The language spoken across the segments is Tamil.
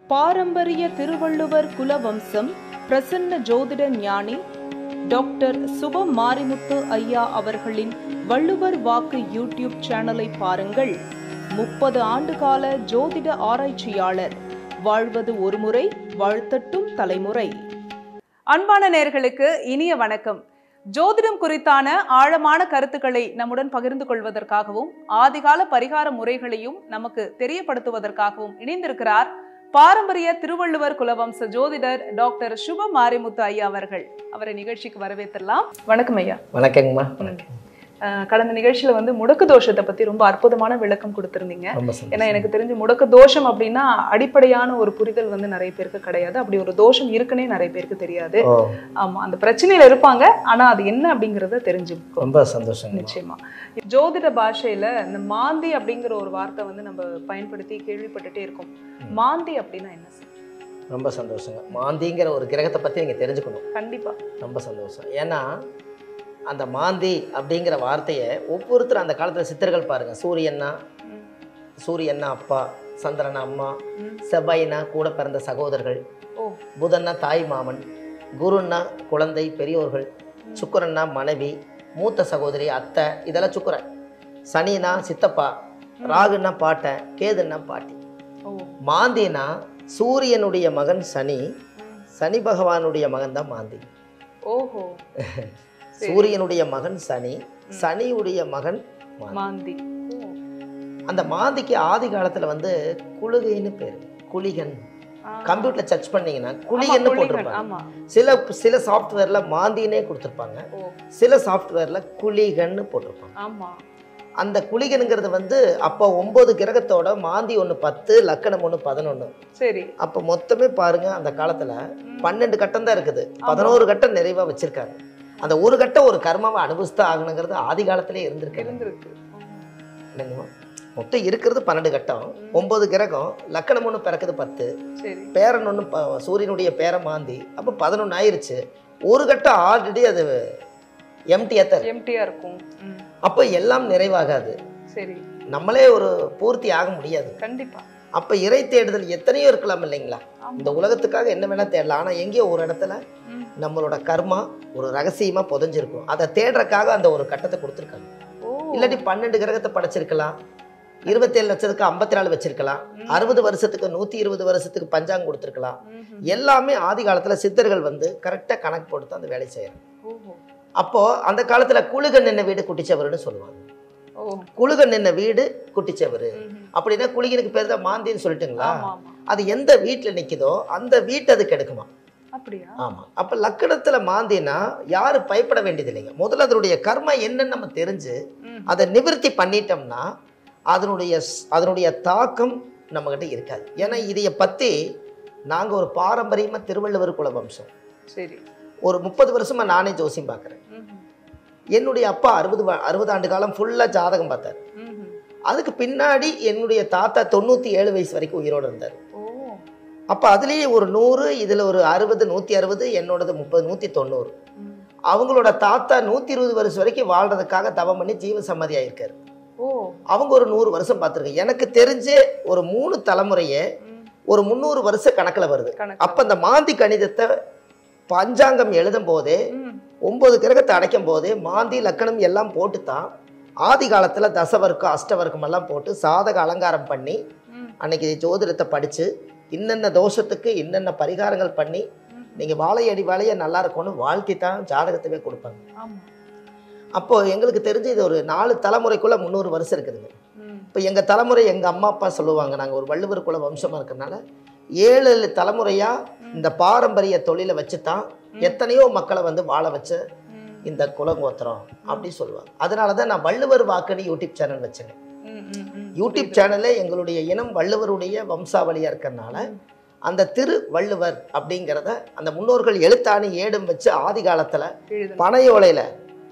பாரம்பரிய திருவள்ளுவர் குலவம்சம் பிரசன்ன ஜோதிட ஞானி டாக்டர் சுப மாரிமுத்து ஐயா அவர்களின் வள்ளுவர் வாக்கு யூடியூப் சேனலை பாருங்கள் முப்பது ஆண்டுகால ஜோதிட ஆராய்ச்சியாளர் வாழ்வது ஒருமுறை வாழ்த்தட்டும் தலைமுறை அன்பான நேர்களுக்கு இனிய வணக்கம் ஜோதிடம் குறித்தான ஆழமான கருத்துக்களை நம்முடன் பகிர்ந்து கொள்வதற்காகவும் ஆதிகால பரிகார முறைகளையும் நமக்கு தெரியப்படுத்துவதற்காகவும் இணைந்திருக்கிறார் பாரம்பரிய திருவள்ளுவர் குலவம்ச ஜோதிடர் டாக்டர் சுப மாரிமுத்து ஐயா அவர்கள் அவரை நிகழ்ச்சிக்கு வரவேற்றலாம் வணக்கம் ஐயா வணக்கங்கம்மா வணக்கம் அஹ் கடந்த நிகழ்ச்சியில வந்து முடக்கு தோஷத்தை பத்தி ரொம்ப அற்புதமான விளக்கம் கொடுத்திருந்தீங்க ரொம்ப ஏன்னா சந்தோஷம் எனக்கு தெரிஞ்சு முடக்கு தோஷம் அப்படின்னா அடிப்படையான ஒரு புரிதல் வந்து நிறைய பேருக்கு கிடையாது அப்படி ஒரு தோஷம் இருக்குன்னே நிறைய பேருக்கு தெரியாது ஓ ஆமா அந்த பிரச்சனையில இருப்பாங்க ஆனா அது என்ன அப்படிங்கறத தெரிஞ்சுக்கோ ரொம்ப சந்தோஷங்க நிச்சயமா ஜோதிட பாஷையில இந்த மாந்தி அப்படிங்கிற ஒரு வார்த்தை வந்து நம்ம பயன்படுத்தி கேள்விப்பட்டுட்டே இருக்கோம் மாந்தி அப்படின்னா என்ன சார் ரொம்ப சந்தோஷங்க மாந்திங்கிற ஒரு கிரகத்தை பற்றி நீங்கள் தெரிஞ்சுக்கணும் கண்டிப்பா ரொம்ப சந்தோஷம் ஏன்னா அந்த மாந்தி அப்படிங்கிற வார்த்தையை ஒவ்வொருத்தரும் அந்த காலத்தில் சித்தர்கள் பாருங்கள் சூரியன்னா ம், சூரியன்னா அப்பா சந்திரனா அம்மா ம். செவ்வாயினா கூட பிறந்த சகோதரர்கள் ஓ புதன்னா தாய் மாமன் குருன்னா குழந்தை பெரியோர்கள் சுக்கிரன்னா மனைவி மூத்த சகோதரி அத்தை இதெல்லாம் சுக்கிரன் சனினா சித்தப்பா ராகுன்னா பாட்டன் கேதுன்னா பாட்டி ஓ மாந்தினா சூரியனுடைய மகன் சனி ம், சனி பகவானுடைய மகன் தான் மாந்தி ஓஹோ சரி. சூரியனுடைய மகன் சனி சனியுடைய மகன் மாந்தி மாந்தி ஓ, அந்த மாந்திக்கு ஆதி காலத்துல வந்து குளுகைன்னு பேர் குளிகன் ஆ. கம்ப்யூட்டர்ல சர்ச் பண்ணீங்கன்னா ஆமா, குளிகன்னு புலிகள், போட்டிருப்பாங்க ஆமா சில சில சாஃப்ட்வேர்ல மாந்தினே கொடுத்துருப்பாங்க ஓ சில சாஃப்ட்வேர்ல குளிகன்னு போட்டிருப்பாங்க ஆமா அந்த குளிகனுங்கிறது வந்து அப்போ ஒன்பது கிரகத்தோட மாந்தி ஒன்று பத்து லக்கணம் ஒன்று பதினொன்று சரி அப்போ மொத்தமே பாருங்க அந்த காலத்துல ம். பன்னெண்டு கட்டம் தான் இருக்குது பதினோரு கட்டம் நிறைவா வச்சிருக்காங்க அந்த ஒரு கட்டம் ஒரு கர்மாவை அனுபவிச்சுதான் ஆகணுங்கிறது ஆதி காலத்திலே இருந்திருக்கு இருந்திருக்கு இல்லைங்களா மொத்தம் இருக்கிறது பன்னெண்டு கட்டம் ஒன்பது கிரகம் லக்கணம் ஒன்று பிறக்குது பத்து சரி பேரன் ஒன்று ப சூரியனுடைய பேரை மாந்தி அப்போ பதினொன்று ஆயிருச்சு ஒரு கட்டம் ஆல்ரெடி அது எம்டியாக தான் இருக்கு. எம்டியா இருக்கும் ம், அப்போ எல்லாம் நிறைவாகாது சரி நம்மளே ஒரு பூர்த்தி ஆக முடியாது கண்டிப்பா அப்போ இறை தேடுதல் எத்தனையோ இருக்கலாம் இல்லைங்களா ஆமா. இந்த உலகத்துக்காக என்ன வேணால் தேடலாம் ஆனால் எங்கேயோ ஒரு இடத்துல ம், நம்மளோட கர்மா ஒரு ரகசியமாக புதைஞ்சிருக்கும் அதை தேடுறக்காக அந்த ஒரு கட்டத்தை கொடுத்துருக்காங்க ஓ இல்லாட்டி பன்னெண்டு கிரகத்தை படைச்சிருக்கலாம் இருபத்தேழு லட்சத்துக்கு ஐம்பத்தி நாலு வச்சிருக்கலாம் ம். அறுபது வருஷத்துக்கு நூற்றி இருபது வருஷத்துக்கு பஞ்சாங்கம் கொடுத்துருக்கலாம் ம்ஹும். எல்லாமே ஆதி காலத்தில் சித்தர்கள் வந்து கரெக்டாக கணக்கு போட்டு தான் அந்த வேலை செய்யறாங்க ஓஹோ அப்போது அந்த காலத்தில் குழுகன் நின்ன வீடு குட்டிச்சவருன்னு சொல்லுவாங்க ஓ குழுகன் நின்ன வீடு குட்டிச்சவரு ம்ஹும். அப்படின்னா குளிகனுக்கு பேர் தான் மாந்தின்னு சொல்லிட்டுங்களா ஆமா ஆமா அது எந்த வீட்டில் நிற்குதோ அந்த வீட்டு அது கெடுக்குமா அப்படியா ஆமாம் அப்போ லக்கணத்தில் மாந்தினா யாரும் பயப்பட வேண்டியது இல்லைங்க முதல்ல அதனுடைய கர்மா என்னன்னு நம்ம தெரிஞ்சு ம், அதை நிவர்த்தி பண்ணிட்டோம்னா அதனுடைய ஸ்- அதனுடைய தாக்கம் நம்மக்கிட்ட இருக்காது ஏன்னா இதைய பற்றி நாங்கள் ஒரு பாரம்பரியமாக திருவள்ளுவர் குல வம்சம் சரி ஒரு முப்பது வருஷமாக நானே ஜோசியம் பார்க்குறேன் ம்ஹும். என்னுடைய அப்பா அறுபது வ- அறுபது ஆண்டு காலம் ஃபுல்லாக ஜாதகம் பார்த்தார் ம்ஹும். அதுக்கு பின்னாடி என்னுடைய தாத்தா தொண்ணூற்றி ஏழு வயசு வரைக்கும் உயிரோடு இருந்தார் ஓ அப்போ அதுலேயே ஒரு நூறு இதில் ஒரு அறுபது நூற்றி அறுபது என்னோடது முப்பது நூற்றி தொண்ணூறு ம். அவங்களோட தாத்தா நூற்றி இருபது வருஷம் வரைக்கும் வாழ்றதுக்காக தவம் பண்ணி ஜீவ சம்மதி ஆயிருக்காரு ஓ அவங்க ஒரு நூறு வருஷம் பார்த்துருக்கேன் எனக்கு தெரிஞ்சு ஒரு மூணு தலைமுறையே ம். ஒரு முந்நூறு வருஷ கணக்கில் வருது கணக்கு அப்போ அந்த மாந்தி கணிதத்தை பஞ்சாங்கம் எழுதும் போதே ம். ஒன்பது கிரகத்தை அடைக்கும் போதே மாந்தி லக்கணம் எல்லாம் போட்டு தான் ஆதி காலத்தில் தசவர்க்கம் அஷ்டவர்க்கம் எல்லாம் போட்டு சாதக அலங்காரம் பண்ணி ம். அன்னைக்கு ஜோதிடத்தை படித்து இன்னென்ன தோஷத்துக்கு இன்னென்ன பரிகாரங்கள் பண்ணி ம். நீங்கள் வாழையடி வாழைய நல்லா இருக்கும்னு வாழ்த்தி தான் ஜாதகத்தவே கொடுப்பாங்க ஆமா அப்போ எங்களுக்கு தெரிஞ்சு இது ஒரு நாலு தலைமுறைக்குள்ள முந்நூறு வருஷம் இருக்குதுங்க ம். இப்போ எங்கள் தலைமுறை எங்கள் அம்மா அப்பா சொல்லுவாங்க நாங்கள் ஒரு வள்ளுவர் குல வம்சமாக இருக்கிறனால ஏழு ஏழு தலைமுறையாக இந்த பாரம்பரிய தொழிலை வச்சு தான் எத்தனையோ மக்களை வந்து வாழ வச்ச ம். இந்த குலங்கோத்திரம் அப்படி சொல்லுவாங்க அதனால தான் நான் வள்ளுவர் வாக்குன்னு யூடியூப் சேனல் வச்சேன் ம், ம், ம். யூடியூப் சேனல்ல எங்களுடைய இனம் வள்ளுவருடைய வம்சாவளியாக இருக்கிறனால அந்த திரு வள்ளுவர் அப்படிங்கிறத அந்த முன்னோர்கள் எழுத்தாணி ஏடும் வச்சு ஆதி காலத்தில் எழுதணும். பனையோலையில்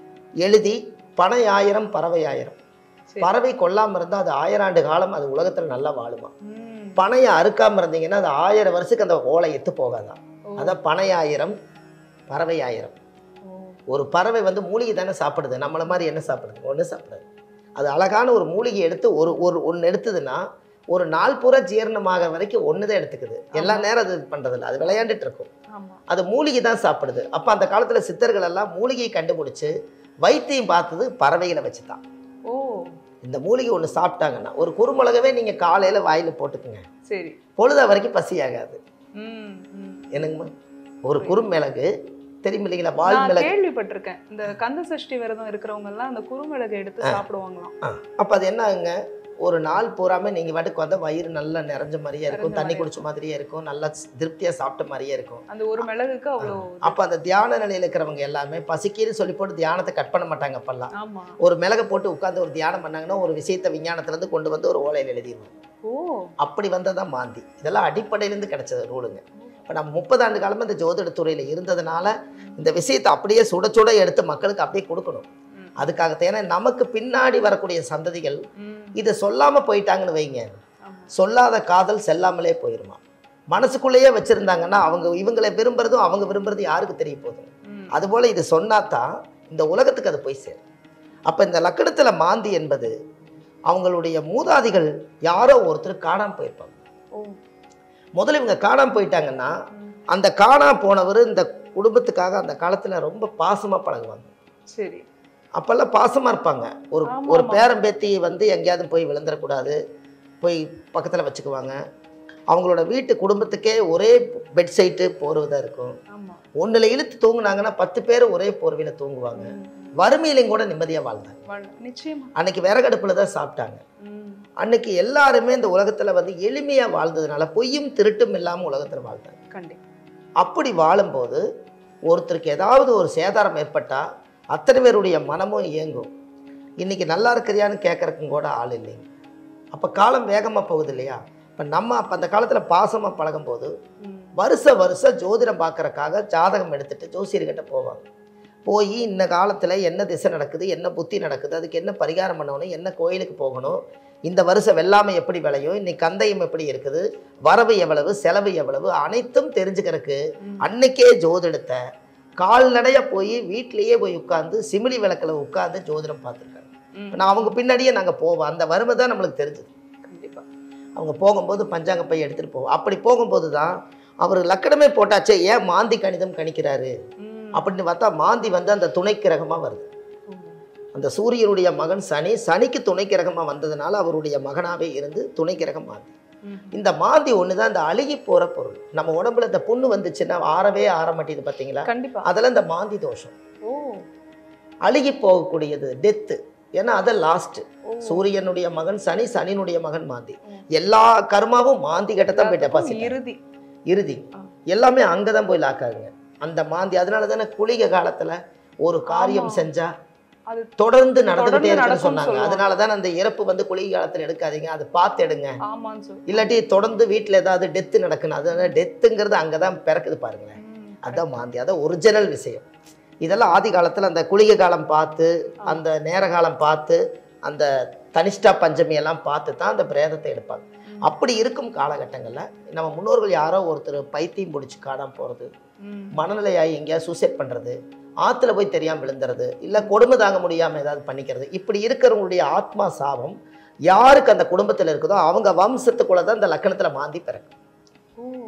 எழுதி பனை ஆயிரம் பறவை ஆயிரம் சரி. பறவை கொல்லாமல் இருந்தால் அது ஆயிராண்டு காலம் அது உலகத்தில் நல்லா வாழுமா ம். பனையை அறுக்காமல் இருந்தீங்கன்னா அது ஆயிரம் வருஷத்துக்கு அந்த ஓலை எத்து போகாதான் ஓ. அதான் பனை ஆயிரம் பறவை ஆயிரம் ஓ. ஒரு பறவை வந்து மூலிகை தானே சாப்பிடுது நம்மளை மாதிரி என்ன சாப்பிடுது ஒன்று சாப்பிடாது அது அழகான ஒரு மூலிகை எடுத்து ஒரு ஒரு ஒன்று எடுத்ததுன்னா ஒரு நாள் பூரா ஜீரணமாகிற வரைக்கும் ஒன்று தான் எடுத்துக்குது எல்லா நேரம் அது இது பண்றதில்ல அது விளையாண்டுட்டு இருக்கும் ஆமா அது மூலிகை தான் சாப்பிடுது அப்போ அந்த காலத்தில் சித்தர்கள் எல்லாம் மூலிகையை கண்டுபிடிச்சு வைத்தியம் பார்த்தது பறவைகளை வச்சு தான் ஓ இந்த மூலிகை ஒன்று சாப்பிட்டாங்கன்னா ஒரு குறுமிளகவே நீங்கள் காலையில் வாயில் போட்டுக்குங்க சரி பொழுத வரைக்கும் பசியாகாது ம் ம் என்னங்கம்மா ஒரு குறுமிளகு தெரியும் இல்லைங்களா வால் நான் மிளகு கேள்விப்பட்டிருக்கேன் இந்த கந்த சஷ்டி விரதம் இருக்கிறவங்க எல்லாம் அந்த குறுமிளகை எடுத்து சாப்பிடுவாங்களாம் அப்போ அது என்ன ஆகுங்க ஒரு நாள் பூராமே நீங்கள் வாட்டுக்கு வந்தால் வயிறு நல்லா நிறைஞ்ச மாதிரியே இருக்கும் நிறைஞ்ச தண்ணி மாதிரியே குடிச்ச மாதிரியே இருக்கும் நல்லா திருப்தியாக சாப்பிட்ட மாதிரியே இருக்கும் அந்த ஒரு மிளகுக்கு அவ்வளோ அப்போ அந்த தியான நிலையில் இருக்கிறவங்க எல்லாமே பசிக்கின்னு சொல்லி போட்டு தியானத்தை கட் பண்ண மாட்டாங்க அப்பெல்லாம் ஆமா ஒரு மிளகை போட்டு உட்காந்து ஒரு தியானம் பண்ணாங்கன்னா ஒரு விஷயத்தை விஞ்ஞானத்துலேருந்து கொண்டு வந்து ஒரு ஓலையில் எழுதிடுவோம் ஓ அப்படி வந்ததான் மாந்தி இதெல்லாம் அடிப்படையிலேருந்து கிடைச்சது ரூலுங்க இப்போ நம்ம முப்பது ஆண்டு காலமாக இந்த ஜோதிட துறையில் இருந்ததுனால இந்த விஷயத்தை அப்படியே சுட சுட எடுத்து மக்களுக்கு அப்படியே கொடுக்கணும் ம். அதுக்காக ஏன்னா நமக்கு பின்னாடி வரக்கூடிய சந்ததிகள் ம் இதை சொல்லாமல் போயிட்டாங்கன்னு வைங்க ஆமா சொல்லாத காதல் செல்லாமலே போயிருமா மனசுக்குள்ளேயே வச்சுருந்தாங்கன்னா அவங்க இவங்களை விரும்புறதும் அவங்க விரும்புறது யாருக்கு தெரிய போகுது ம் அதுபோல் இது சொன்னாதான் இந்த உலகத்துக்கு அது போய் சேரும் அப்போ இந்த லக்கணத்தில் மாந்தி என்பது அவங்களுடைய மூதாதிகள் யாரோ ஒருத்தர் காணாமல் போயிருப்பாங்க ஓ முதல்ல இவங்க காணாமல் போயிட்டாங்கன்னா ம் அந்த காணா போனவர் இந்த குடும்பத்துக்காக அந்த காலத்தில் ரொம்ப பாசமாக பழகுவாங்க சரி அப்போல்லாம் பாசமாக இருப்பாங்க ஒரு ஆமா, ஒரு ஆமா. பேரம்பேத்தி வந்து எங்கேயாவது போய் விழுந்துடக்கூடாது போய் பக்கத்தில் வச்சுக்குவாங்க அவங்களோட வீட்டு குடும்பத்துக்கே ஒரே பெட் சைட்டு போர்வை இருக்கும் ஆமா ஒன்றில் இழுத்து தூங்குனாங்கன்னா பத்து பேர் ஒரே போர்வையில் தூங்குவாங்க ம், ம். வறுமையிலையும் கூட நிம்மதியாக வாழ்ந்தாங்க வாழ்- நிச்சயமா அன்னைக்கு விறகடுப்பில் தான் சாப்பிட்டாங்க ம் அன்னைக்கு எல்லாருமே இந்த உலகத்தில் வந்து எளிமையாக வாழ்ந்ததுனால பொய்யும் திருட்டும் இல்லாமல் உலகத்தில் வாழ்ந்தாங்க கண்டிப்பா அப்படி வாழும்போது ஒருத்தருக்கு ஏதாவது ஒரு சேதாரம் ஏற்பட்டால் அத்தனை பேருடைய மனமும் இயங்கும் இன்னைக்கு நல்லா இருக்கிறியான்னு கேட்கறக்கும் கூட ஆள் இல்லைங்க அப்போ காலம் வேகமாக போகுது இல்லையா இப்போ நம்ம அப்போ அந்த காலத்தில் பாசமாக பழகும்போது ம் வருஷ வருஷம் ஜோதிடம் பார்க்கறக்காக ஜாதகம் எடுத்துட்டு ஜோசியர்கிட்ட போவாங்க போய் இந்த காலத்தில் என்ன திசை நடக்குது என்ன புத்தி நடக்குது அதுக்கு என்ன பரிகாரம் பண்ணணும் என்ன கோயிலுக்கு போகணும் இந்த வருஷம் வெள்ளாமை எப்படி விளையும் இன்னைக்கு கந்தயம் எப்படி இருக்குது வரவு எவ்வளவு செலவு எவ்வளவு அனைத்தும் தெரிஞ்சுக்கிறதுக்கு ம். அன்னைக்கே ஜோதிடத்தை கால்நடையாக போய் வீட்டிலேயே போய் உட்காந்து சிமிலி விளக்கில் உட்காந்து ஜோதிடம் பார்த்துருக்காங்க ம் நான் அவங்க பின்னாடியே நாங்கள் போவோம் அந்த வறுமை தான் நம்மளுக்கு தெரிஞ்சுது கண்டிப்பா அவங்க போகும்போது பஞ்சாங்க பை எடுத்துகிட்டு போவோம் அப்படி போகும்போது தான் அவர் லக்கணமே போட்டாச்சே ஏன் மாந்தி கணிதம் கணிக்கிறாரு ம் அப்படின்னு பார்த்தா மாந்தி வந்து அந்த துணை கிரகமாக வருது ஓ. அந்த சூரியனுடைய மகன் சனி சனிக்கு துணை கிரகமாக வந்ததுனால அவருடைய மகனாகவே இருந்து துணை கிரகம் மாந்தி ம் இந்த மாந்தி ஒன்று தான் இந்த அழுகி போகிற பொருள் நம்ம உடம்புல இந்த புண்ணு வந்துச்சுன்னா ஆறவே ஆற மாட்டேங்குது பார்த்தீங்களா கண்டிப்பா அதெல்லாம் இந்த மாந்தி தோஷம் ஓ அழுகி போகக்கூடியது டெத்து ஏன்னா அது லாஸ்ட் ஓ சூரியனுடைய மகன் சனி சனியினுடைய மகன் மாந்தி ம். எல்லா கர்மாவும் மாந்தி கிட்ட தான் போய் டெபாசிட் இறுதி இறுதி ஆ. எல்லாமே அங்கே தான் போய் லாக் ஆகுங்க அந்த மாந்தி அதனால தானே குளிகை காலத்தில் ஒரு காரியம் ஆமா. செஞ்சா அது தொடர்ந்து நடந்துகிட்டே தொடர்ந்து இருக்குன்னு நடக்கும்னு சொன்னாங்க சொல்லுவாங்க. அதனால தான் அந்த இறப்பு வந்து குளிகை காலத்தில் எடுக்காதீங்க அது பார்த்து எடுங்க ஆமான்னு சொல்லு இல்லாட்டி தொடர்ந்து வீட்டில் ஏதாவது டெத்து நடக்கணும் அதனால டெத்துங்கிறது அங்கே தான் பிறக்குது பாருங்களேன் ம், அதான் மாந்தி அதான் ஒரிஜினல் விஷயம் இதெல்லாம் ஆதி காலத்தில் அந்த குளிகை காலம் பார்த்து அந்த நேர காலம் பார்த்து அந்த தனிஷ்டா பஞ்சமி எல்லாம் பார்த்து தான் அந்த பிரேதத்தை எடுப்பாங்க ம், அப்படி இருக்கும் காலகட்டங்களில் நம்ம முன்னோர்கள் யாரோ ஒருத்தர் பைத்தியம் பிடிச்சி காணாம போகிறது ம், மனநிலையாகி எங்கேயாவது சூசைட் பண்ணுறது ஆற்றுல போய் தெரியாமல் விழுந்துறது இல்லை கொடுமை தாங்க முடியாமல் ஏதாவது பண்ணிக்கிறது இப்படி இருக்கிறவங்களுடைய ஆத்மா சாபம் யாருக்கு அந்த குடும்பத்தில் இருக்குதோ அவங்க வம்சத்துக்குள்ள தான் இந்த லக்கணத்தில் மாந்தி பிறக்கும் ஓ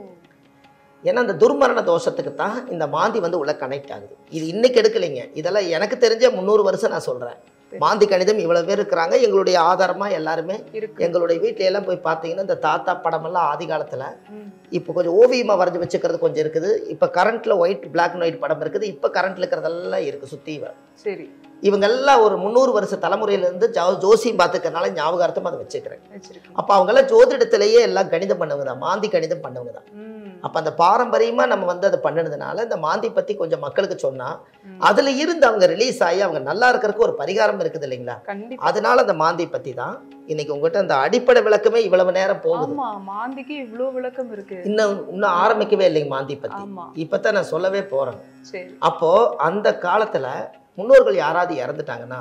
ஏன்னா அந்த துர்மரண தோஷத்துக்கு தான் இந்த மாந்தி வந்து உள்ள கனெக்ட் ஆகுது இது இன்னைக்கு எடுக்கலைங்க இதெல்லாம் எனக்கு தெரிஞ்ச முந்நூறு வருஷம் நான் சொல்கிறேன் மாந்தி கணிதம் இவ்வளோ பேர் இருக்கிறாங்க எங்களுடைய ஆதாரமாக எல்லாருமே இருக்கு எங்களுடைய வீட்ல எல்லாம் போய் பார்த்தீங்கன்னா இந்த தாத்தா படமெல்லாம் ஆதி காலத்தில் ம், இப்போ கொஞ்சம் ஓவியமாக வரைஞ்சி வச்சுக்கிறது கொஞ்சம் இருக்குது இப்போ கரண்ட்டில் ஒயிட் பிளாக் அண்ட் ஒயிட் படம் இருக்குது இப்போ கரண்ட்டில் இருக்கிறதெல்லாம் இருக்குது சுற்றி சரி இவங்கெல்லாம் ஒரு முந்நூறு வருஷ தலைமுறையிலேருந்து ஜோ ஜோசியம் பார்த்துக்கறனால ஞாபகார்த்தமாக அதை வச்சுக்கிறேன் வச்சிருக்கேன் அப்போ அவங்கெல்லாம் ஜோதிடத்திலேயே எல்லாம் கணிதம் பண்ணவங்க தான் மாந்தி கணிதம் பண்ணவங்க தான் ம், அப்போ அந்த பாரம்பரியமாக நம்ம வந்து அதை பண்ணினதுனால இந்த மாந்தி பற்றி கொஞ்சம் மக்களுக்கு சொன்னால் ம். அதில் இருந்து அவங்க ரிலீஸ் ஆகி அவங்க நல்லா இருக்கிறதுக்கு ஒரு பரிகாரம் இருக்குது இல்லைங்களா கண்டிப்பா அதனால அந்த மாந்தி பற்றி தான் இன்னைக்கு உங்ககிட்ட அந்த அடிப்படை விளக்கமே இவ்வளவு நேரம் போகுது ஆமா மாந்திக்கு இவ்ளோ விளக்கம் இருக்கு இன்னும் இன்னும் ஆரம்பிக்கவே இல்லைங்க மாந்தி பற்றி ஆமா இப்போ தான் நான் சொல்லவே போகிறேன் சரி அப்போது அந்த காலத்தில் முன்னோர்கள் யாராவது இறந்துட்டாங்கன்னா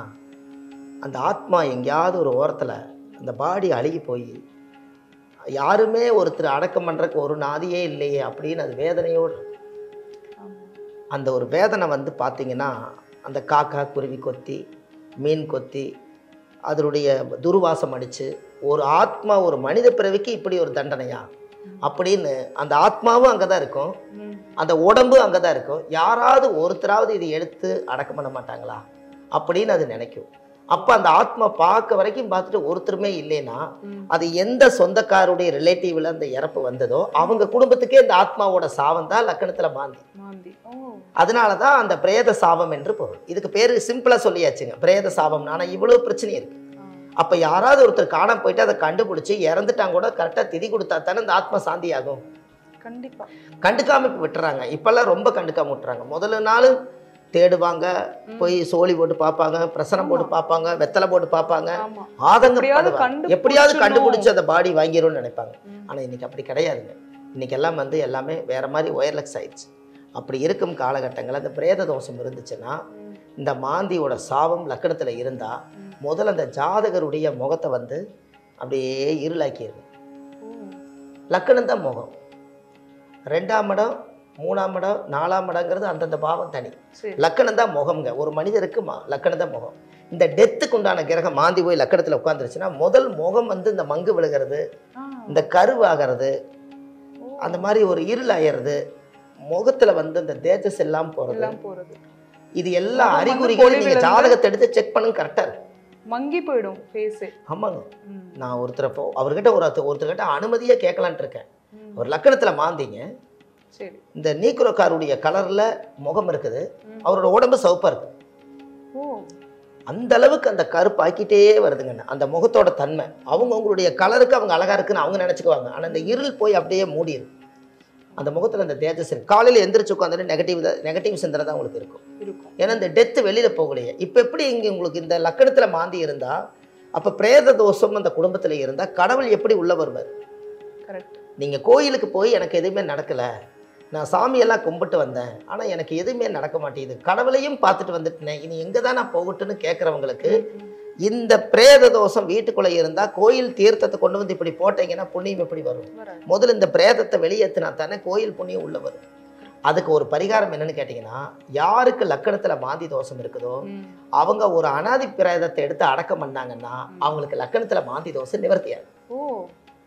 அந்த ஆத்மா எங்கேயாவது ஒரு ஓரத்தில் அந்த பாடி அழுகி போய் யாருமே ஒருத்தர் அடக்கம் பண்ணுறக்கு ஒரு நாதியே இல்லையே அப்படின்னு அது வேதனையோடு இருக்கும். ஆமா அந்த ஒரு வேதனை வந்து பார்த்தீங்கன்னா அந்த காக்கா குருவி கொத்தி மீன் கொத்தி அதனுடைய துர்வாசம் அடித்து ஒரு ஆத்மா ஒரு மனித பிறவிக்கு இப்படி ஒரு தண்டனையா அப்படின்னு அந்த ஆத்மாவும் அங்கே தான் இருக்கும் ம். அந்த உடம்பு அங்கே தான் இருக்கும் யாராவது ஒருத்தராவது இது எடுத்து அடக்கம் பண்ண மாட்டாங்களா அப்படின்னு அது நினைக்கும் அப்போ அந்த ஆத்மா பார்க்க வரைக்கும் பார்த்துட்டு ஒருத்தருமே இல்லைன்னா ம். அது எந்த சொந்தக்காருடைய ரிலேட்டிவ்ல அந்த இறப்பு வந்ததோ அவங்க குடும்பத்துக்கே இந்த ஆத்மாவோட சாபம் தான் லக்கணத்துல மாந்தி மாந்தி ஓ அதனால தான் அந்த பிரேத சாபம் என்று பொருள் இதுக்கு பேர் சிம்பிளா சொல்லியாச்சுங்க பிரேத சாபம் ஆனால் இவ்வளவு பிரச்சனை இருக்கு ஆ. அப்ப யாராவது ஒருத்தர் காணாம போயிட்டு அதை கண்டுபிடிச்சு இறந்துட்டாங்க கூட கரெக்டா திதி கொடுத்தா தானே இந்த ஆத்மா சாந்தி ஆகும் கண்டிப்பா கண்டுக்காம இப்ப விட்டுறாங்க இப்பெல்லாம் ரொம்ப கண்டுக்காம விட்டுறாங்க முதல்ல நாள் தேடுவாங்க போய் சோழி போட்டு பார்ப்பாங்க பிரசனம் போட்டு பார்ப்பாங்க வெத்தலை போட்டு பார்ப்பாங்க ஆமா ஆதங்கம் எப்படியாவது படுவாங்க. கண்டுபிடிச்சிடணும். எப்படியாவது கண்டுபிடிச்சு அந்த பாடி வாங்கிரும்னு நினைப்பாங்க ம். ஆனா இன்னைக்கு அப்படி கிடையாதுங்க இன்னைக்கு எல்லாம் வந்து எல்லாமே வேற மாதிரி ஒயர்லெஸ் ஆயிடுச்சு அப்படி இருக்கும் காலகட்டங்களில் அந்த பிரேத தோஷம் இருந்துச்சுன்னா ம். இந்த மாந்தியோட சாபம் லக்கணத்துல இருந்தா ம். முதல்ல அந்த ஜாதகருடைய முகத்தை வந்து அப்படியே இருளாக்கிடுது ஓ. லக்கணம் தான் முகம் ரெண்டாம் இடம் மூணாம் இடம் நாலாம் இடங்கிறது அந்தந்த பாவம் தனி சரி லக்கணம் தான் முகம்ங்க ஒரு மனிதருக்கு மா லக்கணம் தான் முகம் இந்த டெத்துக்கு உண்டான கிரகம் மாந்தி போய் லக்கணத்தில் உட்காந்துருச்சுன்னா முதல் முகம் வந்து இந்த மங்கு விழுகிறது ஆ. இந்த கருவாகிறது ஓ. அந்த மாதிரி ஒரு இருள் ஆயிடுறது முகத்துல வந்து இந்த தேஜஸ் எல்லாம் போறது எல்லாம் போறது இது எல்லா முகம் வந்து அறிகுறிகளும் நீங்க பொலிவிழந்து- ஜாதகத்தை எடுத்து செக் பண்ணுங்க கரெக்டா இருக்கு மங்கி போயிடும் ஃபேஸ் ஆமாங்க நான் ஒருத்தரை போ அவர்கிட்ட ஒரு ஒருத்தர்கிட்ட அனுமதியே கேட்கலான்ட்டு இருக்கேன் ஒரு லக்கணத்துல மாந்திங்க சரி இந்த நீக்ரோக்காருடைய கலர்ல முகம் இருக்குது ம். அவரோட உடம்பு சிவப்பா இருக்கு ஓ அந்த அளவுக்கு அந்த கருப்பாக்கிட்டே வருதுங்க அந்த முகத்தோட தன்மை அவங்க அவங்களுடைய கலருக்கு அவங்க அழகா இருக்குன்னு அவங்க நினைச்சுக்குவாங்க ஆனா இந்த இருள் போய் அப்படியே மூடிடும் அந்த முகத்துல அந்த தேஜஸ் இருக்கு காலையில எந்திரிச்சு உட்காந்துட்டு நெகட்டிவ் நெகட்டிவ் சிந்தனை தான் உங்களுக்கு இருக்கும் இருக்கும் ஏன்னா இந்த டெத்து வெளியில போகலையே இப்போ எப்படி இங்க உங்களுக்கு இந்த லக்கணத்துல மாந்தி இருந்தா அப்ப பிரேத தோஷம் அந்த குடும்பத்துல இருந்தா கடவுள் எப்படி உள்ள வருவார் கரெக்ட் நீங்க கோயிலுக்கு போய் எனக்கு எதுவுமே நடக்கல நான் சாமியெல்லாம் கும்பிட்டு வந்தேன் ஆனா எனக்கு எதுவுமே நடக்க மாட்டேங்குது கடவுளையும் பார்த்துட்டு வந்துட்டேன் இனி எங்க தான் நான் போகட்டுன்னு கேட்குறவங்களுக்கு இந்த பிரேத தோஷம் வீட்டுக்குள்ள இருந்தா கோயில் தீர்த்தத்தை கொண்டு வந்து இப்படி போட்டீங்கன்னா புண்ணியம் எப்படி வரும் வராது முதல்ல இந்த பிரேதத்தை வெளியேற்றினா தானே கோயில் புண்ணியம் உள்ள வரும் அதுக்கு ஒரு பரிகாரம் என்னன்னு கேட்டிங்கன்னா யாருக்கு லக்கணத்துல மாந்தி தோஷம் இருக்குதோ ம். அவங்க ஒரு அனாதி பிரேதத்தை எடுத்து அடக்கம் பண்ணாங்கன்னா அவங்களுக்கு லக்கணத்துல மாந்தி தோஷம் நிவர்த்தியாகும் ஓ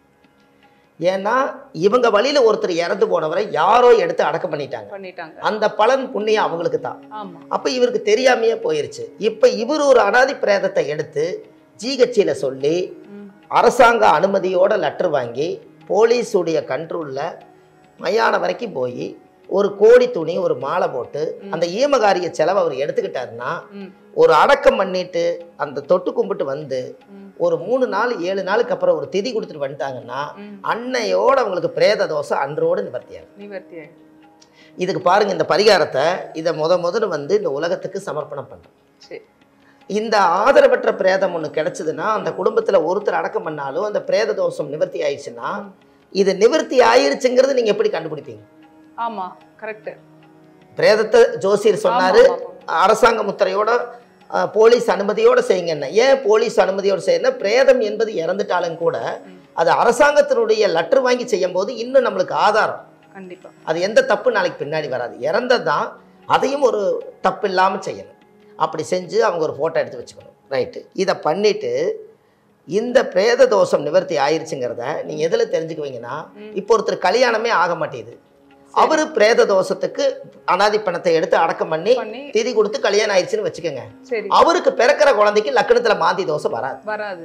ஏன்னா இவங்க வழியில ஒருத்தர் இறந்து போனவரை யாரோ எடுத்து அடக்கம் பண்ணிட்டாங்க பண்ணிட்டாங்க அந்த பலன் புண்ணியம் அவங்களுக்கு தான் ஆமா அப்ப இவருக்கு தெரியாமையே போயிருச்சு இப்ப இவர் ஒரு அனாதி பிரேதத்தை எடுத்து ஜிஹெச்சில சொல்லி ம். அரசாங்க அனுமதியோட லெட்டர் வாங்கி போலீஸுடைய கண்ட்ரோல்ல மயான வரைக்கும் போய் ஒரு கோடி துணி ஒரு மாலை போட்டு அந்த ஈமகாரிய செலவை அவர் எடுத்துக்கிட்டாருன்னா ம். ஒரு அடக்கம் பண்ணிட்டு அந்த தொட்டு கும்பிட்டு வந்து ம். ஒரு மூணு நாள் ஏழு நாளுக்கு அப்புறம் ஒரு திதி கொடுத்துட்டு வந்துட்டாங்கன்னா ம். அன்னையோட அவங்களுக்கு பிரேத தோஷம் அன்றோடு நிவர்த்தியாகும் நிவர்த்தி ஆயிடும் இதுக்கு பாருங்க இந்த பரிகாரத்தை இதை முத முதல்ல வந்து இந்த உலகத்துக்கு சமர்ப்பணம் பண்றோம் சரி இந்த ஆதரவற்ற பிரேதம் ஒன்று கிடைச்சதுன்னா அந்த குடும்பத்துல ஒருத்தர் அடக்கம் பண்ணாலும் அந்த பிரேத தோஷம் நிவர்த்தி ஆயிடுச்சுன்னா இது நிவர்த்தி ஆயிருச்சுங்கிறது நீங்க எப்படி கண்டுபிடிப்பீங்க ஆமா கரெக்ட் பிரேதத்தை ஜோசியர் சொன்னாரு அரசாங்க முத்திரையோட அஹ், போலீஸ் அனுமதியோட செய்யுங்கன்னு ஏன் போலீஸ் அனுமதியோட செய்யணும் பிரேதம் என்பது இறந்துட்டாலும் கூட ம். அது அரசாங்கத்தினுடைய லெட்டர் வாங்கி செய்யும் போது இன்னும் நம்மளுக்கு ஆதாரம் கண்டிப்பா அது எந்த தப்பு நாளைக்கு பின்னாடி வராது இறந்ததான் அதையும் ஒரு தப்பு இல்லாமல் செய்யணும் அப்படி செஞ்சு அவங்க ஒரு ஃபோட்டோ எடுத்து வச்சுக்கணும் ரைட்டு இதை பண்ணிட்டு இந்த பிரேத தோஷம் நிவர்த்தி ஆயிருச்சுங்கிறத நீங்கள் எதில் தெரிஞ்சுக்குவீங்கன்னா ம். இப்போ ஒருத்தர் கல்யாணமே ஆக மாட்டேங்குது அவரு பிரேத தோஷத்துக்கு அனாதி பணத்தை எடுத்து அடக்கம் பண்ணி பண்ணி திதி கொடுத்து கல்யாணம் ஆயிடுச்சுன்னு வச்சுக்கோங்க சரி அவருக்கு பிறக்கிற குழந்தைக்கு லக்கணத்துல மாந்தி தோஷம் வராது வராது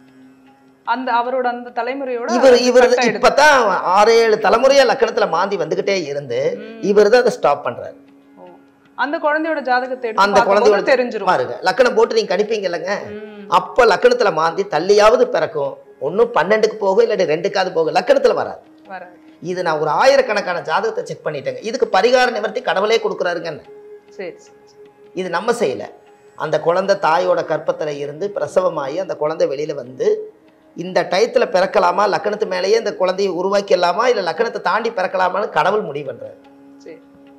அந்த அவரோட அந்த தலைமுறையோட இவர் இவர் correct ஆ எடுத்து- இப்பதான் ஆறு ஏழு தலைமுறையா லக்கணத்துல மாந்தி வந்துகிட்டே இருந்து ம். இவர் தான் அதை ஸ்டாப் பண்றாரு ஓ. அந்த குழந்தையோட ஜாதகத்தை எடுத்து அந்த பார்க்கும்போது குழந்தையோட தெரிஞ்சிரும் பாருங்க லக்கணம் போட்டு நீங்க கணிப்பீங்க இல்லைங்க ம். அப்ப லக்கணத்துல மாந்தி தள்ளியாவது பிறக்கும் ஒன்றும் பன்னெண்டுக்கு போகும் இல்லாட்டி ரெண்டுக்காவது போகும் லக்கணத்துல வராது வராது இது நான் ஒரு ஆயிரக்கணக்கான ஜாதகத்தை செக் பண்ணிட்டேங்க இதுக்கு பரிகார நிவர்த்தி கடவுளே கொடுக்குறாருங்க சரி சரி சரி. இது நம்ம செய்யல அந்த குழந்தை தாயோட கற்பத்துல இருந்து பிரசவமாகி அந்த குழந்தை வெளியில வந்து இந்த டயத்துல பிறக்கலாமா லக்கணத்து மேலேயே இந்த குழந்தையை உருவாக்கிடலாமா இல்லை லக்கணத்தை தாண்டி பிறக்கலாமான்னு கடவுள் முடிவு பண்றாரு சரி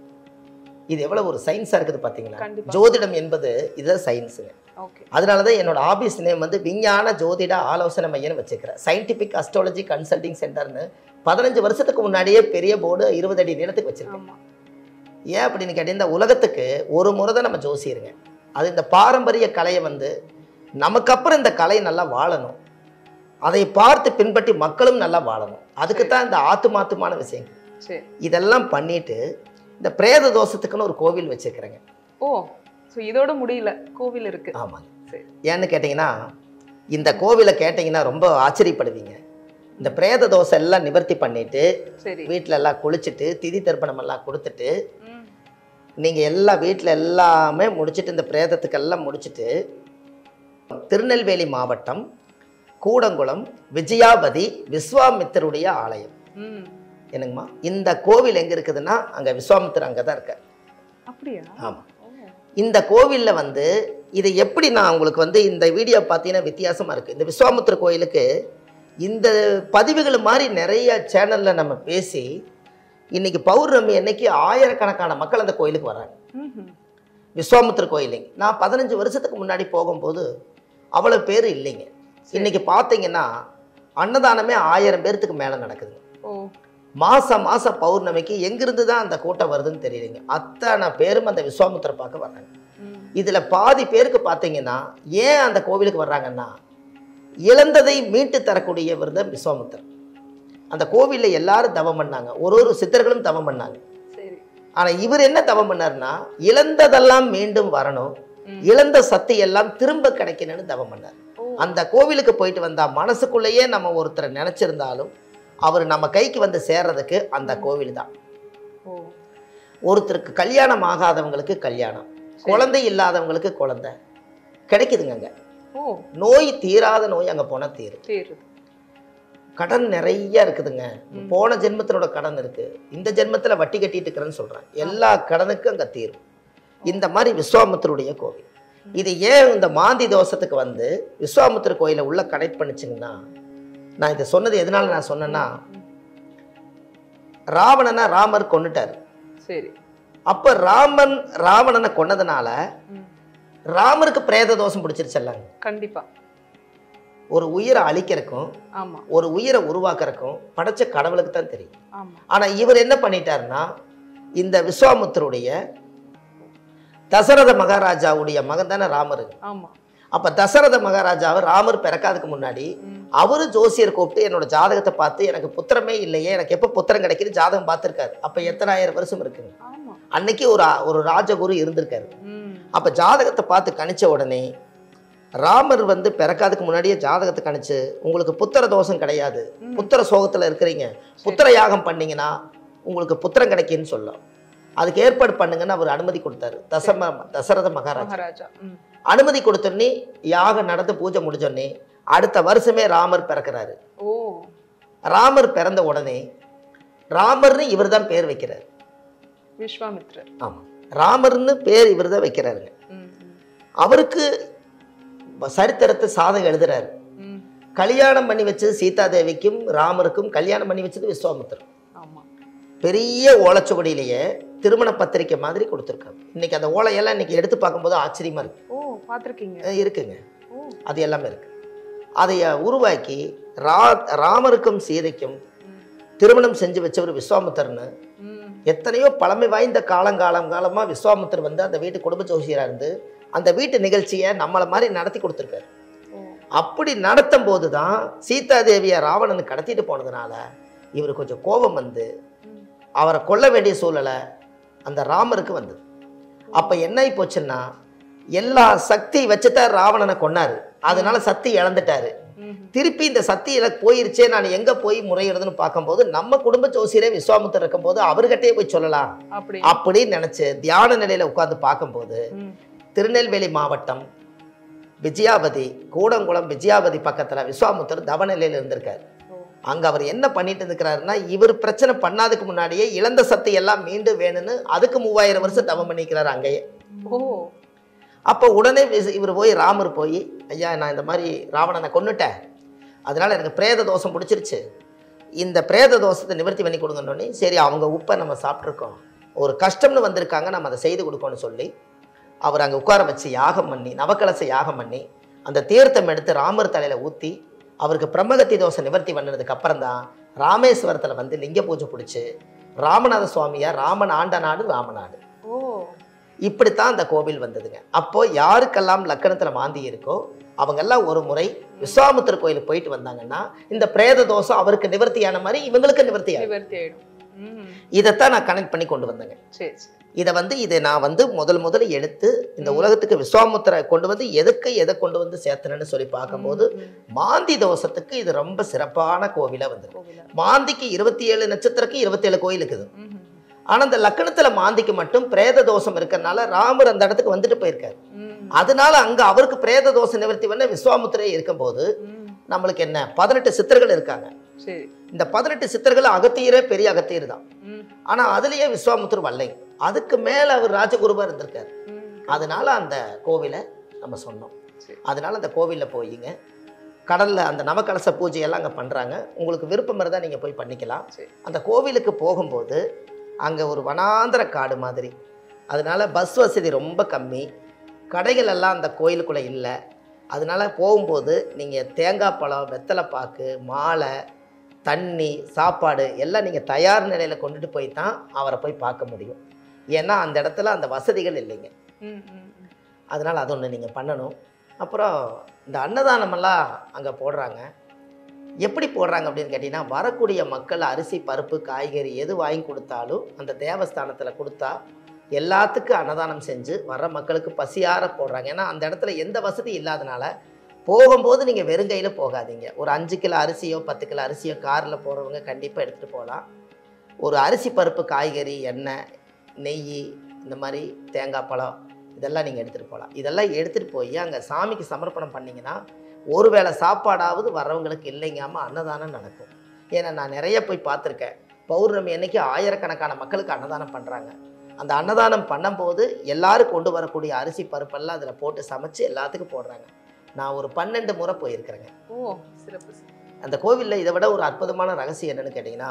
இது எவ்வளவு ஒரு சயின்ஸா இருக்குது பாத்தீங்களா கண்டிப்பா. ஜோதிடம் என்பது இதுதான் சயின்ஸுங்க ஓகே அதனால தான் என்னோட ஆபீஸ் நேம் வந்து விஞ்ஞான ஜோதிட ஆலோசனை மையம்னு வச்சுக்கிறேன் சயின்டிபிக் அஸ்ட்ராலஜி கன்சல்டிங் சென்டர்னு பதினஞ்சு வருஷத்துக்கு முன்னாடியே பெரிய போர்டு இருபது அடி நீளத்துக்கு வச்சிருக்கேன் ஆமா ஏன் அப்படின்னு கேட்டீங்க இந்த உலகத்துக்கு ஒரு முறை தான் நம்ம ஜோசியிருங்க அது இந்த பாரம்பரிய கலையை வந்து நமக்கு அப்புறம் இந்த கலை நல்லா வாழணும் அதை பார்த்து பின்பற்றி மக்களும் நல்லா வாழணும் அதுக்கு தான் இந்த ஆத்துமாத்துமான விஷயம் சரி இதெல்லாம் பண்ணிட்டு இந்த பிரேத தோஷத்துக்குன்னு ஒரு கோவில் வச்சிருக்கிறேங்க ஓ ஸோ இதோட முடியல கோவில் இருக்கு ஆமாங்க சரி ஏன்னு கேட்டிங்கன்னா இந்த கோவிலை கேட்டிங்கன்னா ரொம்ப ஆச்சரியப்படுவீங்க இந்த பிரேத தோசை எல்லாம் நிவர்த்தி பண்ணிட்டு சரி வீட்டில எல்லாம் குளிச்சுட்டு திதி தர்ப்பணம் எல்லாம் கொடுத்துட்டு ம் நீங்கள் எல்லா வீட்டில் எல்லாமே முடிச்சிட்டு இந்த பிரேதத்துக்கெல்லாம் முடிச்சிட்டு திருநெல்வேலி மாவட்டம் கூடங்குளம் விஜயாபதி விஸ்வாமித்தருடைய ஆலயம் ம் என்னங்கம்மா இந்த கோவில் எங்கே இருக்குதுன்னா அங்கே விஸ்வாமித்தர் அங்கே தான் இருக்கார் அப்படியா ஆமாம் ஓ இந்த கோவிலில் வந்து இது எப்படி நான் உங்களுக்கு வந்து இந்த வீடியோ பார்த்தீங்கன்னா வித்தியாசமாக இருக்குது இந்த விஸ்வாமித்திர கோயிலுக்கு இந்த பதிவுகள் மாதிரி நிறைய சேனலில் நம்ம பேசி இன்னைக்கு பௌர்ணமி அன்னைக்கு ஆயிரக்கணக்கான மக்கள் அந்த கோயிலுக்கு வராங்க ம்ஹும். விஸ்வாமித்திர கோயிலுங்க நான் பதினஞ்சு வருஷத்துக்கு முன்னாடி போகும்போது அவ்வளோ பேர் இல்லைங்க இன்னைக்கு பார்த்தீங்கன்னா அன்னதானமே ஆயிரம் பேர்த்துக்கு மேலே நடக்குது ஓ மாசம் மாசம் பௌர்ணமிக்கு எங்கிருந்து தான் அந்த கூட்டம் வருதுன்னு தெரியலைங்க அத்தனை பேரும் அந்த விஸ்வாமித்திர பார்க்க வர்றாங்க ம் இதுல பாதி பேருக்கு பார்த்தீங்கன்னா ஏன் அந்த கோவிலுக்கு வர்றாங்கன்னா இழந்ததை மீட்டு தரக்கூடியவர் தான் விஸ்வாமித்தர் அந்த கோவிலில் எல்லாரும் தவம் பண்ணாங்க ஒரு ஒரு சித்தர்களும் தவம் பண்ணாங்க சரி ஆனா இவர் என்ன தவம் பண்ணாருன்னா இழந்ததெல்லாம் மீண்டும் வரணும் ம். இழந்த சக்தி எல்லாம் திரும்ப கிடைக்கணும்னு தவம் பண்ணார் ஓ அந்த கோவிலுக்கு போயிட்டு வந்தா மனசுக்குள்ளேயே நம்ம ஒருத்தரை நினைச்சிருந்தாலும் அவர் நம்ம கைக்கு வந்து சேர்றதுக்கு அந்த கோவில் தான் ஓ ஒருத்தருக்கு கல்யாணம் ஆகாதவங்களுக்கு கல்யாணம் குழந்தை இல்லாதவங்களுக்கு குழந்தை கிடைக்குதுங்க அங்க ஓ நோய் தீராத நோய் அங்க போனா தீரும் தேருது கடன் நிறைய இருக்குதுங்க ம். போன ஜென்மத்தினோட கடன் இருக்கு இந்த ஜென்மத்துல வட்டி கட்டிட்டு இருக்கிறேன்னு சொல்றேன் எல்லா கடனுக்கும் அங்க தீரும் இந்த மாதிரி விஸ்வாமித்தருடைய கோவில் இது ஏன் இந்த மாந்தி தோஷத்துக்கு வந்து விஸ்வாமித்திர கோயிலை உள்ள கனெக்ட் பண்ணுச்சுங்கன்னா நான் இதை சொன்னது எதனால நான் சொன்னேன்னா ராவணனை ராமர் கொன்னுட்டார் சரி அப்ப ராமன் ராவணனை கொன்னதுனால ம் ராமருக்கு பிரேத தோஷம் பிடிச்சிருச்சல்லாங்க கண்டிப்பா ஒரு உயிரை அழிக்கிறக்கும் ஆமா ஒரு உயிரை உருவாக்குறக்கும் படைச்ச கடவுளுக்கு தான் தெரியும் ஆமா ஆனா இவர் என்ன பண்ணிட்டாருன்னா இந்த விஸ்வாமுத்தருடைய தசரத மகாராஜாவுடைய மகன் தானே ராமர் ஆமா அப்ப தசரத மகாராஜாவை ராமர் பிறக்காதுக்கு முன்னாடி ம் அவரு ஜோசியர் கூப்பிட்டு என்னோட ஜாதகத்தை பார்த்து எனக்கு புத்திரமே இல்லையே எனக்கு எப்போ புத்திரம் கிடைக்குது ஜாதகம் பார்த்துருக்காரு அப்ப எத்தனாயிரம் வருஷம் இருக்குங்க ஆமா அன்னைக்கு ஒரு ஒரு ராஜகுரு இருந்திருக்காரு ம் அப்ப ஜாதகத்தை பார்த்து கணிச்ச உடனே ராமர் வந்து பிறக்காதுக்கு முன்னாடியே ஜாதகத்தை கணிச்சு உங்களுக்கு புத்திர தோஷம் கிடையாது ம். புத்திர சோகத்துல இருக்கிறீங்க புத்திர யாகம் பண்ணீங்கன்னா உங்களுக்கு புத்திரம் கிடைக்குன்னு சொல்லும் அதுக்கு ஏற்பாடு பண்ணுங்கன்னு அவர் அனுமதி கொடுத்தாரு தசம தசரத மகாராஜா மகாராஜா ம் அனுமதி கொடுத்தோன்னே யாகம் நடந்து பூஜை முடிஞ்சோடனே அடுத்த வருஷமே ராமர் பிறக்கிறாரு ஓ ராமர் பிறந்த உடனே ராமர்னு இவர் தான் பேர் வைக்கிறார் விஸ்வாமித்ரர் ஆமா ராமர்னு பேர் இவர் தான் வைக்கிறாருங்க ம் ம், அவருக்கு சரித்திரத்தை சாதகம் எழுதுறாரு ம் கல்யாணம் பண்ணி வச்சது சீதாதேவிக்கும் ராமருக்கும் கல்யாணம் பண்ணி வச்சது விஸ்வாமித்திரர் ஆமா பெரிய ஓலைச்சுவடியிலேயே திருமண பத்திரிக்கை மாதிரி கொடுத்துருக்காங்க இன்னைக்கு அந்த ஓலையெல்லாம் இன்னைக்கு எடுத்து பார்க்கும்போது ஆச்சரியமா இருக்கு ஓ பார்த்துருக்கீங்க அஹ் இருக்குங்க ஓ அது எல்லாமே இருக்கு அதை உருவாக்கி ரா ராமருக்கும் சீதைக்கும் ம் திருமணம் செஞ்சு வச்சவர் விஸ்வாமித்தர்னு ம் எத்தனையோ பழமை வாய்ந்த காலங்காலம் காலமாக விஸ்வாமித்தர் வந்து அந்த வீட்டு குடும்ப ஜோசியராக இருந்து அந்த வீட்டு நிகழ்ச்சியை நம்மளை மாதிரி நடத்தி கொடுத்துருக்காரு ஓ அப்படி நடத்தும் போது தான் சீதாதேவியை ராவணனுக்கு கடத்திட்டு போனதுனால இவர் கொஞ்சம் கோபம் வந்து ம் அவரை கொல்ல வேண்டிய சூழலை அந்த ராமருக்கு வந்தது அப்போ என்ன ஆகி போச்சுன்னா எல்லா சக்தி வச்சுதான் ராவணனை கொன்னாரு அதனால சக்தி இழந்துட்டாரு ம் திருப்பி இந்த சக்தி எனக்கு போயிருச்சே நான் எங்க போய் முறையிடுதுன்னு பார்க்கும்போது நம்ம குடும்ப ஜோசியரே விஸ்வாமித்தர் இருக்கும்போது அவர்கிட்டயே போய் சொல்லலாம் அப்படி அப்படின்னு நினைச்சு தியான நிலையில உட்கார்ந்து பார்க்கும்போது ம் திருநெல்வேலி மாவட்டம் விஜயாபதி கூடங்குளம் விஜயாபதி பக்கத்துல விஸ்வாமித்தர் தவநிலையில இருந்திருக்காரு ஓ அங்க அவர் என்ன பண்ணிட்டு இருக்கிறாருன்னா இவர் பிரச்சனை பண்ணாதுக்கு முன்னாடியே இழந்த சக்தி எல்லாம் மீண்டும் வேணும்னு அதுக்கு மூவாயிரம் வருஷம் தவம் பண்ணிக்கிறாரு அங்கேயே ஓ அப்போ உடனே விஸ்- இவர் போய் ராமர் போய் ஐயா நான் இந்த மாதிரி ராவணனை கொன்னுட்டேன் அதனால எனக்கு பிரேத தோஷம் பிடிச்சிருச்சு இந்த பிரேத தோஷத்தை நிவர்த்தி பண்ணி கொடுங்கன்னொடனே சரி அவங்க உப்பை நம்ம சாப்பிட்ருக்கோம் ஒரு கஷ்டம்னு வந்திருக்காங்க நம்ம அதை செய்து கொடுக்கணும்னு சொல்லி அவர் அங்கே உட்கார வச்சு யாகம் பண்ணி நவக்கலச யாகம் பண்ணி அந்த தீர்த்தம் எடுத்து ராமர் தலையில் ஊற்றி அவருக்கு பிரம்மகத்தி தோஷம் நிவர்த்தி பண்ணதுக்கு அப்புறம் தான் ராமேஸ்வரத்தில் வந்து லிங்க பூஜை பிடிச்சி ராமநாத சுவாமியா ராமன் ஆண்ட நாடு ராமநாடு ஓ இப்படித்தான் அந்த கோவில் வந்ததுங்க அப்போ யாருக்கெல்லாம் லக்கணத்துல மாந்தி இருக்கோ அவங்கெல்லாம் ஒரு முறை விஸ்வாமித்திர கோயிலுக்கு போயிட்டு வந்தாங்கன்னா இந்த பிரேத தோஷம் அவருக்கு நிவர்த்தியான மாதிரி இவங்களுக்கு நிவர்த்தியாகும் நிவர்த்தி ஆயிடும் ம் இதைத்தான் நான் கனெக்ட் பண்ணி கொண்டு வந்தேங்க சரி சரி இதை வந்து இதை நான் வந்து முதல் முதல்ல எடுத்து இந்த உலகத்துக்கு விஸ்வாமுத்திரை கொண்டு வந்து எதுக்கு எதை கொண்டு வந்து சேர்த்தனன்னு சொல்லி பார்க்கும்போது ம், ம். மாந்தி தோஷத்துக்கு இது ரொம்ப சிறப்பான கோவிலா வந்துடும் கோவிலா மாந்திக்கு இருபத்தி ஏழு நட்சத்திரக்கு இருபத்தேழு கோயில் இருக்குது ம், ம், ஆனா அந்த லக்கணத்துல மாந்திக்கு மட்டும் பிரேத தோஷம் இருக்கறனால ராமர் அந்த இடத்துக்கு வந்துட்டு போயிருக்காரு ம், அதனால அங்க அவருக்கு பிரேத தோஷ நிவர்த்தி பண்ண விஸ்வாமுத்திரை இருக்கும்போது ம். நம்மளுக்கு என்ன பதினெட்டு சித்தர்கள் இருக்காங்க சரி இந்த பதினெட்டு சித்தர்கள் அகத்தியரே பெரிய அகத்தியர் தான் ம், ஆனா அதுலயே விஸ்வாமுத்திர வரலை அதுக்கு மேல அவர் ராஜகுருவா இருந்திருக்காரு ம். அதனால அந்த கோவிலை நம்ம சொன்னோம் சரி. அதனால அந்த கோவிலில் போயிங்க கடல்ல அந்த நவகலச பூஜையெல்லாம் அங்கே பண்றாங்க உங்களுக்கு விருப்பம் இருந்தால் நீங்க போய் பண்ணிக்கலாம் சரி. அந்த கோவிலுக்கு போகும்போது அங்க ஒரு வனாந்தர காடு மாதிரி அதனால பஸ் வசதி ரொம்ப கம்மி கடைகள் எல்லாம் அந்த கோயிலுக்குள்ள இல்லை அதனால போகும்போது நீங்க தேங்காய் பழம் வெத்தலை பாக்கு மாலை தண்ணி சாப்பாடு எல்லாம் நீங்க தயார் நிலையில கொண்டுட்டு போய் தான் அவரை போய் பார்க்க முடியும் ஏன்னா அந்த இடத்துல அந்த வசதிகள் இல்லைங்க ம், ம், ம். அதனால் அது ஒன்று நீங்கள் பண்ணணும் அப்புறம் இந்த அன்னதானமெல்லாம் அங்கே போடுறாங்க எப்படி போடுறாங்க அப்படின்னு கேட்டிங்கன்னா வரக்கூடிய மக்கள் அரிசி பருப்பு காய்கறி எது வாங்கி கொடுத்தாலும் அந்த தேவஸ்தானத்தில் கொடுத்தா எல்லாத்துக்கும் அன்னதானம் செஞ்சு வர்ற மக்களுக்கு பசியார போடுறாங்க ஏன்னா அந்த இடத்துல எந்த வசதி இல்லாதனால போகும்போது நீங்கள் வெறுங்கையில் போகாதீங்க ஒரு அஞ்சு கிலோ அரிசியோ பத்து கிலோ அரிசியோ காரில் போகிறவங்க கண்டிப்பாக எடுத்துகிட்டு போகலாம் ஒரு அரிசி பருப்பு காய்கறி எண்ணெய் நெய் இந்த மாதிரி தேங்காய் பழம் இதெல்லாம் நீங்கள் எடுத்துகிட்டு போகலாம் இதெல்லாம் எடுத்துகிட்டு போய் அங்கே சாமிக்கு சமர்ப்பணம் பண்ணிங்கன்னா ஒருவேளை சாப்பாடாவது வர்றவங்களுக்கு இல்லைங்காம அன்னதானம் நடக்கும் ஏன்னா நான் நிறைய போய் பார்த்துருக்கேன் பௌர்ணமி அன்னைக்கு ஆயிரக்கணக்கான மக்களுக்கு அன்னதானம் பண்ணுறாங்க அந்த அன்னதானம் பண்ணும்போது எல்லாரும் கொண்டு வரக்கூடிய அரிசி பருப்பெல்லாம் அதில் போட்டு சமைச்சு எல்லாத்துக்கும் போடுறாங்க நான் ஒரு பன்னெண்டு முறை போயிருக்கிறேங்க ஓ சிறப்பு சிறப்பு. அந்த கோவிலில் இதை விட ஒரு அற்புதமான ரகசியம் என்னன்னு கேட்டிங்கன்னா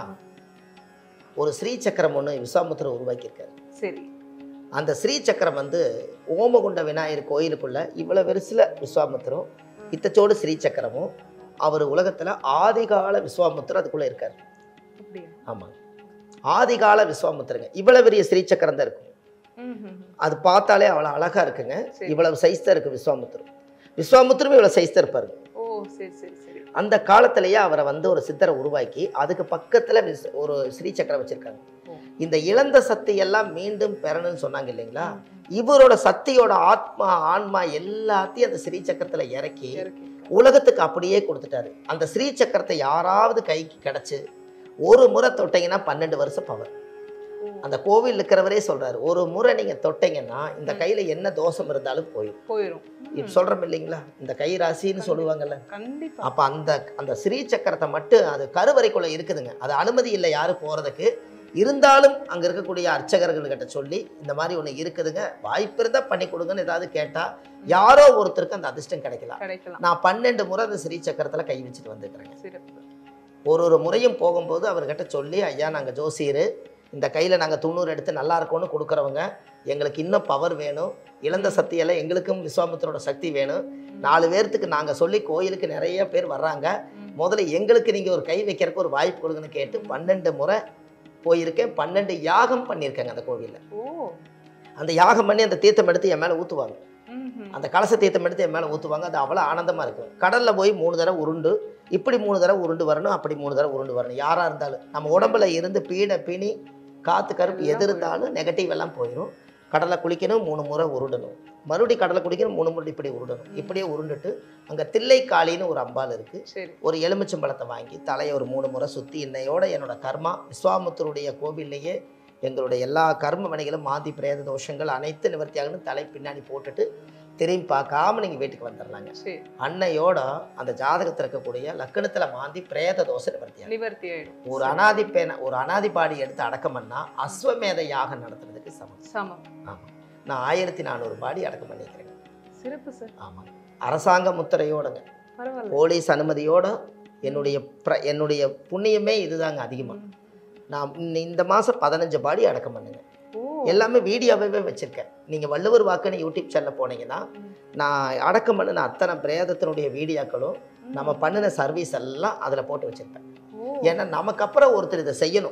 ஒரு ஸ்ரீ சக்கரம் ஒன்று விஸ்வாமுத்திரர் உருவாக்கியிருக்காரு சரி அந்த ஸ்ரீ சக்கரம் வந்து ஓமகுண்ட விநாயகர் கோயிலுக்குள்ள இவ்வளோ பெருசில் விஸ்வாமுத்திரம் இத்தச்சோடு ஸ்ரீ சக்கரமும் அவர் உலகத்தில் ஆதிகால விஸ்வாமுத்திரம் அதுக்குள்ளே இருக்கார் அப்படியா ஆமாங்க ஆதிகால விஸ்வாமுத்திரங்க இவ்வளோ பெரிய ஸ்ரீ சக்கரம் தான் இருக்கும் ம், ம், ம். அது பார்த்தாலே அவ்வளோ அழகா இருக்குங்க சரி. இவ்வளவு சைஸ் தான் இருக்கு விஸ்வாமுத்திரம் விஸ்வாமுத்திரம் இவ்வளோ சைஸ் தான் இருப்பாருங்க ஓ சரி சரி சரி அந்த காலத்திலேயே அவரை வந்து ஒரு சித்தரை உருவாக்கி அதுக்கு பக்கத்துல விஸ்- ஒரு ஸ்ரீ சக்கரம் வச்சிருக்காங்க ஓ. இந்த இழந்த சக்தி எல்லாம் மீண்டும் பெறணும்னு சொன்னாங்க இல்லைங்களா இவரோட சக்தியோட ஆத்மா ஆன்மா எல்லாத்தையும் அந்த ஸ்ரீ சக்கரத்துல இறக்கி இறக்கி. உலகத்துக்கு அப்படியே கொடுத்துட்டாரு அந்த ஸ்ரீ சக்கரத்தை யாராவது கைக்கு கிடைச்சு ஒரு முறை தொட்டீங்கன்னா பன்னெண்டு வருஷம் பவர் ஓ, அந்த கோவில் இருக்கிறவரே சொல்றாரு ஒரு முறை நீங்க தொட்டீங்கன்னா இந்த கையில என்ன தோஷம் இருந்தாலும் போயிடும் போயிரும் இப்ப சொல்றோம் இல்லைங்களா இந்த கை ராசின்னு சொல்லுவாங்கல்ல கண்டிப்பா அப்ப அந்த அந்த ஸ்ரீ சக்கரத்தை மட்டும் அது கருவறைக்குள்ள இருக்குதுங்க அது அனுமதி இல்லை யாரும் போறதுக்கு இருந்தாலும் அங்க இருக்கக்கூடிய அர்ச்சகர்கள்கிட்ட சொல்லி இந்த மாதிரி ஒண்ணு இருக்குதுங்க வாய்ப்பு இருந்தா பண்ணி கொடுங்கன்னு ஏதாவது கேட்டா யாரோ ஒருத்தருக்கு அந்த அதிர்ஷ்டம் கிடைக்கலாம் கிடைக்கலாம் நான் பன்னெண்டு முறை அந்த ஸ்ரீ சக்கரத்துல கை வச்சுட்டு வந்துக்கிறேங்க சிறப்பு ஒரு ஒரு முறையும் போகும்போது அவர்கிட்ட சொல்லி ஐயா நாங்க ஜோசியர் இந்த கையில நாங்க துண்ணூறு எடுத்து நல்லா இருக்கும்னு கொடுக்குறவங்க எங்களுக்கு இன்னும் பவர் வேணும் இழந்த சக்தியெல்லாம் எங்களுக்கும் விஸ்வாமித்திரோட சக்தி வேணும் நாலு பேர்த்துக்கு நாங்க சொல்லி கோயிலுக்கு நிறைய பேர் வர்றாங்க ம். முதல்ல எங்களுக்கு நீங்க ஒரு கை வைக்கிறதுக்கு ஒரு வாய்ப்பு கொடுங்கன்னு கேட்டு பன்னெண்டு முறை போயிருக்கேன் பன்னெண்டு யாகம் பண்ணியிருக்கேங்க அந்த கோவில்ல ஓ அந்த யாகம் பண்ணி அந்த தீர்த்தம் எடுத்து என் மேல ஊத்துவாங்க ம், ம். அந்த கலச தீர்த்தம் எடுத்து என் மேலே ஊற்றுவாங்க அது அவ்வளோ ஆனந்தமாக இருக்கும் கடலில் போய் மூணு தடவை உருண்டு இப்படி மூணு தடவை உருண்டு வரணும் அப்படி மூணு தடவை உருண்டு வரணும் யாராக இருந்தாலும் நம்ம உடம்புல இருந்து பீடை பிணி காற்று கருப்பு எல்லாம் எது இருந்தாலும் நெகட்டிவ் எல்லாம் போயிடும் கடலை குளிக்கணும் மூணு முறை உருண்டணும் மறுபடியும் கடலை குளிக்கணும் மூணு முறை இப்படி உருண்டணும் இப்படியே உருண்டுட்டு அங்கே தில்லைக்காளின்னு ஒரு அம்பாள் இருக்குது சரி ஒரு எலுமிச்சம்பழத்தை வாங்கி தலையை ஒரு மூணு முறை சுற்றி இன்னையோட என்னோட கர்மா விஸ்வாமுத்தருடைய கோவில்லையே எங்களுடைய எல்லா கர்ம மணிகளும் மாந்தி பிரேத தோஷங்கள் அனைத்து நிவர்த்தியாகணும் தலை பின்னாடி போட்டுட்டு திரும்பி பார்க்காம நீங்கள் வீட்டுக்கு வந்துடலாங்க சரி அன்னையோட அந்த ஜாதகத்தில் இருக்கக்கூடிய லக்கணத்தில் மாந்தி பிரேத தோஷ நிவர்த்தியாகும் நிவர்த்தி ஆயிடும் ஒரு அனாதி பேனை ஒரு அனாதி பாடி எடுத்து அடக்கம் பண்ணா அஸ்வமேத யாகம் நடத்துறதுக்கு சமம் சமம் ஆமாம் நான் ஆயிரத்தி நானூறு பாடி அடக்கம் பண்ணிக்கிறேங்க சிறப்பு சார் ஆமாம் அரசாங்க முத்திரையோடங்க பரவாயில்ல போலீஸ் அனுமதியோட என்னுடைய பிர என்னுடைய புண்ணியமே இதுதாங்க அதிகமாக ம். நான் இந்த- இந்த மாதம் பதினஞ்சு பாடி அடக்கம் பண்ணுங்க ஓ எல்லாமே வீடியோவே வச்சுருக்கேன் நீங்கள் வள்ளுவர் வாக்குன்னு யூடியூப் சேனலில் போனீங்கன்னா ம். நான் அடக்கம் பண்ணின அத்தனை பிரேதத்தினுடைய வீடியோக்களும் ம். நம்ம பண்ணின சர்வீஸ் எல்லாம் அதில் போட்டு வச்சுருப்பேன் ஓ ஏன்னா நமக்கு அப்புறம் ஒருத்தர் இதை செய்யணும்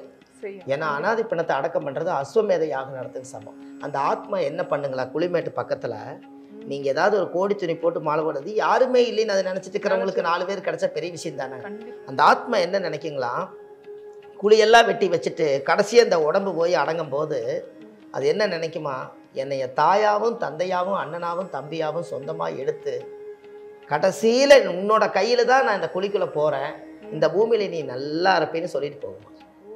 செய்யும் ஏன்னா அனாதி பிணத்தை அடக்கம் பண்ணுறது அஸ்வமேத யாகம் நடத்துக்கு சமம் அந்த ஆத்மா என்ன பண்ணுங்களா குளிமேட்டு பக்கத்தில் நீங்கள் ஏதாவது ஒரு கோடி துணி போட்டு மாலை போடுறது யாருமே இல்லைன்னு அதை நினச்சிட்டு இருக்கிறவங்களுக்கு நாலு பேர் கிடைச்சா பெரிய விஷயம் தானே கண்டிப்பா அந்த ஆத்மா என்ன நினைக்குங்களா குழியெல்லாம் வெட்டி வச்சுட்டு கடைசியாக இந்த உடம்பு போய் அடங்கும் போது அது என்ன நினைக்குமா என்னைய தாயாவும் தந்தையாவும் அண்ணனாவும் தம்பியாவும் சொந்தமாக எடுத்து கடைசியில் உன்னோட கையில் தான் நான் இந்த குழிக்குள்ளே போகிறேன் இந்த பூமியில நீ நல்லா இருப்பேன்னு சொல்லிட்டு போகுமா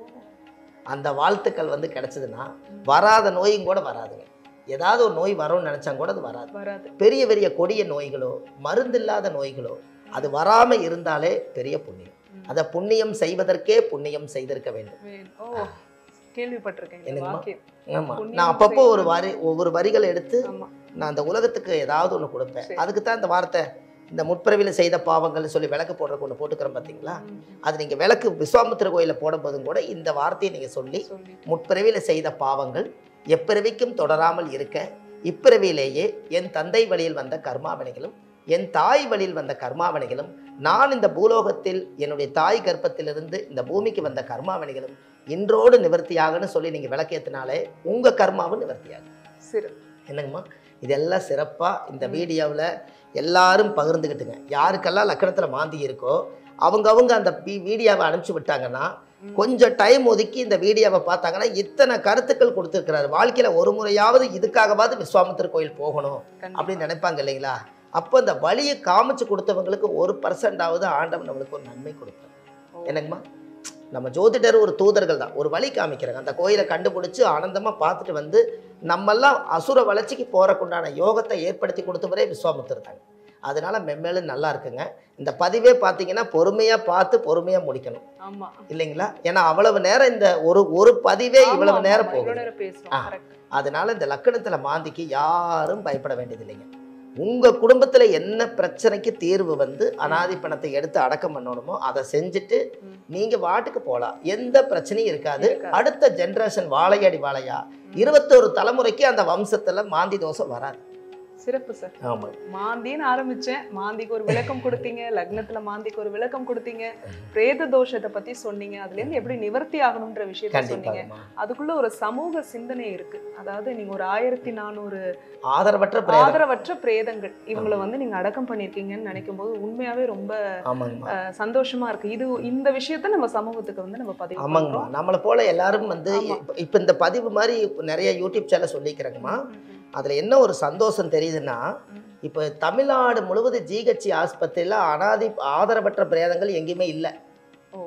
அந்த வாழ்த்துக்கள் வந்து கிடைச்சதுன்னா வராத நோயும் கூட வராதுங்க ஏதாவது ஒரு நோய் வரும்னு நினச்சா கூட அது வராது வராது பெரிய பெரிய கொடிய நோய்களோ மருந்தில்லாத நோய்களோ அது வராமல் இருந்தாலே பெரிய புண்ணியம் ம். அதை புண்ணியம் செய்வதற்கே புண்ணியம் செய்திருக்க வேண்டும் வேணும். ஓ கேள்விப்பட்டிருக்கேன் இந்த என்னங்கம்மா? வாக்கியம் ஆமாம் புண்ணியம் நான் அப்பப்போ ஒரு செய்வது. வரி ஒவ்வொரு வரிகள் எடுத்து ஆமா நான் அந்த உலகத்துக்கு ஏதாவது ஒன்று கொடுப்பேன் சரி. அதுக்கு தான் இந்த வார்த்தை இந்த முற்பிறவியில் செய்த பாவங்கள்னு சொல்லி விளக்கு போடுறக்கு ஒன்று போட்டுக்கிறோம் பார்த்தீங்களா ம், ம். அது நீங்கள் விளக்கு விஸ்வாமித்திர கோயிலில் போடும்போதும் கூட இந்த வார்த்தையை நீங்கள் சொல்லி சொல்லி முற்பிறவியில் செய்த பாவங்கள் எப்பிறவிக்கும் தொடராமல் இருக்க இப்பிறவியிலேயே என் தந்தை வழியில் வந்த கர்மாவினைகளும் என் தாய் வழியில் வந்த கர்மாவினைகளும் நான் இந்த பூலோகத்தில் என்னுடைய தாய் கர்ப்பத்திலிருந்து இந்த பூமிக்கு வந்த கர்மாவினைகளும் இன்றோடு நிவர்த்தியாகன்னு சொல்லி நீங்கள் விளக்கேற்றினாலே உங்கள் கர்மாவும் நிவர்த்தியாகும் சிறு என்னங்கம்மா இதெல்லாம் சிறப்பாக இந்த வீடியோவில் எல்லாரும் பகிர்ந்துக்கிட்டுங்க யாருக்கெல்லாம் லக்கணத்தில் மாந்தி இருக்கோ அவங்கவங்க அந்த வீ- வீடியோவை அனுப்பிச்சு விட்டாங்கன்னா ம். கொஞ்சம் டைம் ஒதுக்கி இந்த வீடியோவை பார்த்தாங்கன்னா இத்தனை கருத்துக்கள் கொடுத்துருக்கிறாரு வாழ்க்கையில் ஒரு முறையாவது இதுக்காகவாவது விஸ்வாமித்திர கோயில் போகணும் கண்டிப்பா. அப்படின்னு நினைப்பாங்க இல்லைங்களா அப்போ இந்த வழியை காமிச்சு கொடுத்தவங்களுக்கு ஒரு பர்சன்டாவது ஆண்டவன் நம்மளுக்கு ஒரு நன்மை கொடுப்பார் ஓ. என்னங்கம்மா நம்ம ஜோதிடர் ஒரு தூதர்கள் தான் ஒரு வழி காமிக்கிறாங்க அந்த கோயிலை கண்டுபிடிச்சு ஆனந்தமாக பார்த்துட்டு வந்து நம்மெல்லாம் அசுர வளர்ச்சிக்கு போறக்குண்டான யோகத்தை ஏற்படுத்தி கொடுத்தவரே விஸ்வாமித்திரர் தாங்க அதனால மென்மேலும் நல்லா இருக்குங்க இந்த பதிவே பார்த்தீங்கன்னா பொறுமையாக பார்த்து பொறுமையாக முடிக்கணும் ஆமா இல்லைங்களா ஏன்னா அவ்வளவு நேரம் இந்த ஒரு ஒரு பதிவே ஆமா, இவ்வளவு ஆமா, நேரம் ஆமா. போகுது இவ்வளவு நேரம் பேசுறோம் ஆ. correct. அதனால இந்த லக்கணத்தில் மாந்திக்கு யாரும் பயப்பட வேண்டியது இல்லைங்க உங்கள் குடும்பத்தில் என்ன பிரச்சனைக்கு தீர்வு வந்து அனாதி பணத்தை எடுத்து அடக்கம் பண்ணணுமோ அதை செஞ்சுட்டு ம். நீங்கள் வாட்டுக்கு போகலாம் எந்த பிரச்சனையும் இருக்காது இருக்காது. அடுத்த ஜென்ரேஷன் வாழையடி வாழையா இருபத்தோரு தலைமுறைக்கு அந்த வம்சத்தில் மாந்தி தோசை வராது சிறப்பு சார் ஆமாம் மாந்தின்னு ஆரம்பிச்சேன் மாந்திக்கு ஒரு விளக்கம் கொடுத்தீங்க லக்னத்துல மாந்திக்கு ஒரு விளக்கம் கொடுத்தீங்க பிரேத தோஷத்தை பத்தி சொன்னீங்க அதுல இருந்து எப்படி நிவர்த்தி ஆகணும்ன்ற விஷயத்த சொன்னீங்க கண்டிப்பாகம்மா அதுக்குள்ள ஒரு சமூக சிந்தனை இருக்கு அதாவது நீங்க ஒரு ஆயிரத்தி நானூறு ஆதரவற்ற பிரேதம் ஆதரவற்ற பிரேதங்கள் இவங்களை வந்து நீங்க அடக்கம் பண்ணிருக்கீங்கன்னு நினைக்கும் போது உண்மையாவே ரொம்ப ஆமாங்கம்மா அஹ், சந்தோஷமா இருக்கு இது இந்த விஷயத்த நம்ம சமூகத்துக்கு வந்து நம்ம பதிவு ஆமாங்கம்மா பண்றோம் நம்மளை போல எல்லாரும் வந்து ஆமா. இப்ப- இப்ப இந்த பதிவு மாதிரி நிறைய யூடியூப் சேனல் சொல்லிக்கிறேங்கம்மா ம், ம், அதுல என்ன ஒரு சந்தோஷம் தெரியுதுன்னா ம். இப்போ தமிழ்நாடு முழுவதும் ஜிஹெச்சி ஆஸ்பத்திரியில் அனாதி ஆதரவற்ற பிரேதங்கள் எங்கேயுமே இல்லை ஓ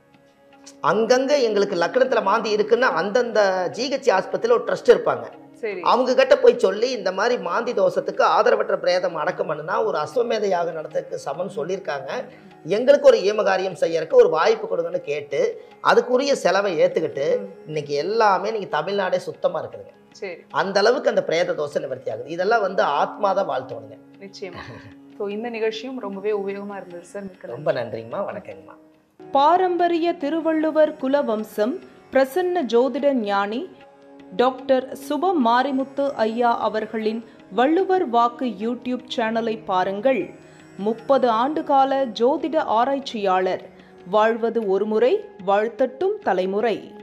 அங்கங்க எங்களுக்கு லக்கணத்தில் மாந்தி இருக்குன்னா அந்தந்த ஜிஹெச்சி ஆஸ்பத்திரியில் ஒரு ட்ரஸ்ட் இருப்பாங்க சரி அவங்க கிட்ட போய் சொல்லி இந்த மாதிரி மாந்தி தோஷத்துக்கு ஆதரவற்ற பிரேதம் அடக்கம் பண்ணுனா ஒரு அஸ்வமேத யாகம் நடத்துறதுக்கு சமன் சொல்லியிருக்காங்க எங்களுக்கு ஒரு ஈமகாரியம் செய்யறதுக்கு ஒரு வாய்ப்பு கொடுங்கன்னு கேட்டு அதுக்குரிய செலவை ஏற்றுக்கிட்டு ம். இன்னைக்கு எல்லாமே இன்னைக்கு தமிழ்நாடே சுத்தமாக இருக்குதுங்க சரி அந்த அளவுக்கு அந்த பிரேத தோஷம் நிவர்த்தி ஆகுது இதெல்லாம் வந்து ஆத்மாதான் வாழ்த்தோணுங்க நிச்சயமா ஸோ இந்த நிகழ்ச்சியும் ரொம்பவே உபயோகமா இருந்தது சார் மிக்க நன்றி. ரொம்ப நன்றிங்கம்மா வணக்கங்கம்மா பாரம்பரிய திருவள்ளுவர் குலவம்சம் பிரசன்ன ஜோதிட ஞானி டாக்டர் சுப மாரிமுத்து ஐயா அவர்களின் வள்ளுவர் வாக்கு யூடியூப் சேனலை பாருங்கள் முப்பது ஆண்டுகால ஜோதிட ஆராய்ச்சியாளர் வாழ்வது ஒருமுறை வாழ்த்தட்டும் தலைமுறை